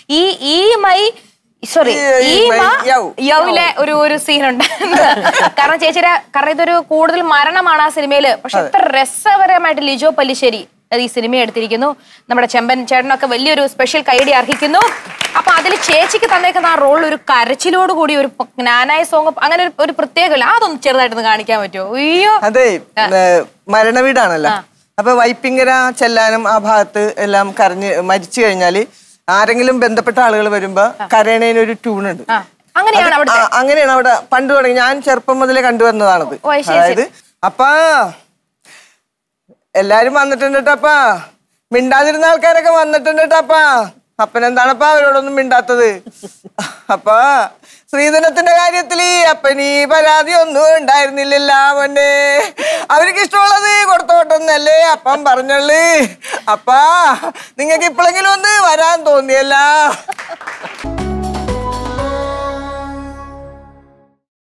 ഈ ഈ my sorry ഈ ഈ മൈ മ യൗ. യൗവിലെ ഒരു ഒരു സീനുണ്ട് കാരണം ചേച്ചിയുടെ കാരണം ഇതൊരു കൂടുതൽ മരണമാണ് ആ സിനിമയില് പക്ഷെ എത്ര രസകരമായിട്ട് ലിജോ പല്ലിശ്ശേരി അത് ഈ സിനിമ എടുത്തിരിക്കുന്നു നമ്മുടെ ചെമ്പൻ ചേട്ടനൊക്കെ വലിയൊരു സ്പെഷ്യൽ കൈഡി അർഹിക്കുന്നു അപ്പൊ അതിൽ ചേച്ചിക്ക് തന്നേക്കുന്ന ആ റോൾ ഒരു കരച്ചിലോട് കൂടി ഒരു പ- ജ്ഞാനായ സോങ് അങ്ങനെ ഒരു- ഒരു പ്രത്യേകമില്ല അതൊന്ന് ചെറുതായിട്ടൊന്ന് കാണിക്കാൻ പറ്റുമോ അയ്യോ അതെ ഏ, മരണവീടാണല്ലോ അപ്പൊ വൈപ്പിങ്കര ചെല്ലാനും ആ ഭാഗത്ത് എല്ലാം കരഞ്ഞ് മരിച്ചു കഴിഞ്ഞാല് ആരെങ്കിലും ബന്ധപ്പെട്ട ആളുകൾ വരുമ്പോ കരയണേന് ഒരു ട്യൂണുണ്ട് ആ അങ്ങനെയാണ് അവിടെ ആ, അങ്ങനെയാണ് അവിടെ പണ്ട് തുടങ്ങി ഞാൻ ചെറുപ്പം മുതലേ കണ്ടുവരുന്നതാണത് ഓ, ശരി, അതായത് അപ്പാ എല്ലാരും വന്നിട്ടുണ്ട് കേട്ടപ്പാ മിണ്ടാതിരുന്ന ആൾക്കാരൊക്കെ വന്നിട്ടുണ്ട് കേട്ടപ്പാ അപ്പനെന്താണപ്പാ അവരോടൊന്നും മിണ്ടാത്തത് അപ്പാ ശ്രീധനത്തിന്റെ കാര്യത്തിൽ അപ്പനീ പരാതി ഒന്നും ഉണ്ടായിരുന്നില്ലല്ല അവന്റെ അവർക്ക് ഇഷ്ടമുള്ളത് കൊടുത്തോട്ടെന്നല്ലേ അപ്പം പറഞ്ഞുള്ളു അപ്പാ നിങ്ങൾക്ക് ഇപ്പോഴെങ്കിലും ഒന്ന് വരാൻ തോന്നിയല്ല